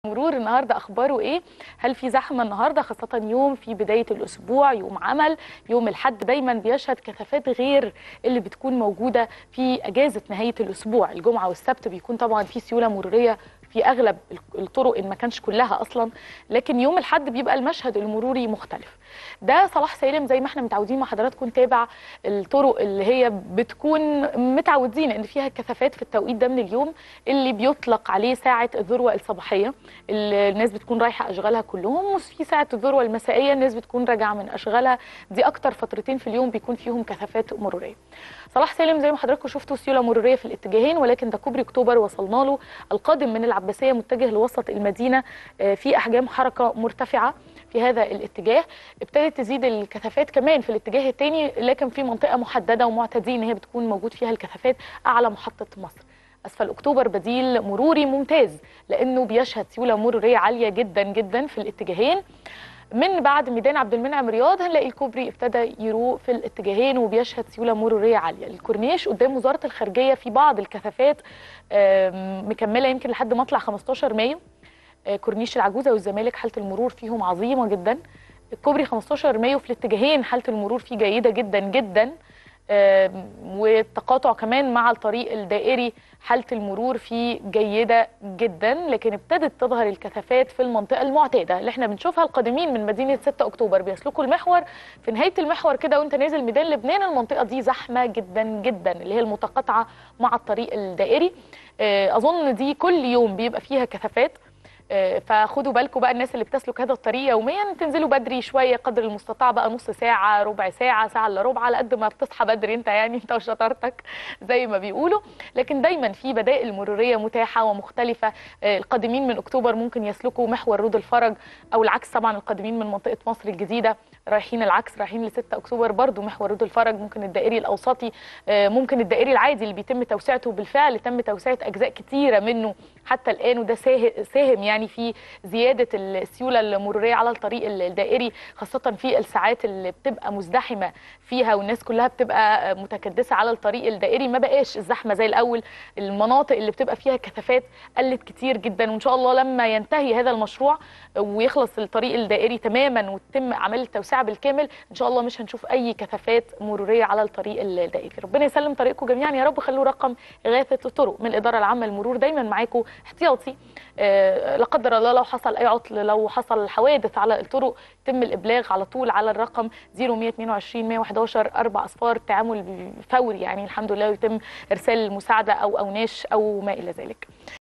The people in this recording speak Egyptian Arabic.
مرور النهارده اخباره ايه هل في زحمه النهارده خاصه يوم في بدايه الاسبوع يوم عمل يوم الحد دايما بيشهد كثافات غير اللي بتكون موجوده في اجازه نهايه الاسبوع الجمعه والسبت بيكون طبعا في سيوله مروريه في اغلب الطرق ان ما كانش كلها اصلا لكن يوم الحد بيبقى المشهد المروري مختلف ده صلاح سالم زي ما احنا متعودين مع حضراتكم نتابع الطرق اللي هي بتكون متعودين ان فيها كثافات في التوقيت ده من اليوم اللي بيطلق عليه ساعه الذروه الصباحيه اللي الناس بتكون رايحه اشغالها كلهم وفي ساعه الذروه المسائيه الناس بتكون راجعه من اشغالها دي اكتر فترتين في اليوم بيكون فيهم كثافات مروريه صلاح سالم زي ما حضراتكم شفتوا سيوله مروريه في الاتجاهين ولكن ده كوبري اكتوبر وصلنا له القادم من العباسيه متجه لوسط المدينه في احجام حركه مرتفعه في هذا الاتجاه ابتدت تزيد الكثافات كمان في الاتجاه الثاني لكن في منطقه محدده ومعتادين ان هي بتكون موجود فيها الكثافات اعلى محطه مصر اسفل اكتوبر بديل مروري ممتاز لانه بيشهد سيوله مروريه عاليه جدا جدا في الاتجاهين من بعد ميدان عبد المنعم رياض هنلاقي الكوبري ابتدى يروق في الاتجاهين وبيشهد سيوله مروريه عاليه الكورنيش قدام وزاره الخارجيه في بعض الكثافات مكمله يمكن لحد مطلع 15 مايو كورنيش العجوزه والزمالك حاله المرور فيهم عظيمه جدا الكوبري 15 مايو في الاتجاهين حاله المرور فيه جيده جدا جدا والتقاطع كمان مع الطريق الدائري حاله المرور فيه جيده جدا لكن ابتدت تظهر الكثافات في المنطقه المعتاده اللي احنا بنشوفها القادمين من مدينه 6 اكتوبر بيسلكوا المحور في نهايه المحور كده وانت نازل ميدان لبنان المنطقه دي زحمه جدا جدا اللي هي المتقاطعه مع الطريق الدائري اظن دي كل يوم بيبقى فيها كثافات فخدوا بالكم بقى الناس اللي بتسلك هذا الطريق يوميا تنزلوا بدري شويه قدر المستطاع بقى نص ساعه ربع ساعه ساعه الا ربع على قد ما بتصحى بدري انت يعني انت وشطارتك زي ما بيقولوا لكن دايما في بدائل مروريه متاحه ومختلفه القادمين من اكتوبر ممكن يسلكوا محور رود الفرج او العكس طبعا القادمين من منطقه مصر الجديده رايحين العكس رايحين ل 6 اكتوبر برضو محور رود الفرج ممكن الدائري الاوسطي ممكن الدائري العادي اللي بيتم توسعته بالفعل تم توسعه اجزاء كتيره منه حتى الان وده ساهم يعني في زياده السيوله المروريه على الطريق الدائري خاصه في الساعات اللي بتبقى مزدحمه فيها والناس كلها بتبقى متكدسه على الطريق الدائري ما بقاش الزحمه زي الاول المناطق اللي بتبقى فيها كثافات قلت كتير جدا وان شاء الله لما ينتهي هذا المشروع ويخلص الطريق الدائري تماما وتتم اعمال التوسعه بالكامل ان شاء الله مش هنشوف اي كثافات مروريه على الطريق الدائري ربنا يسلم طريقكم جميعا يا رب خلوا رقم اغاثه الطرق من الاداره العامه للمرور دايما معاكم احتياطي أه لا قدر الله لو حصل اي عطل لو حصل حوادث على الطرق يتم الابلاغ على طول على الرقم 0122 111 4 اصفار التعامل فوري يعني الحمد لله ويتم ارسال المساعده او اوناش او ما الى ذلك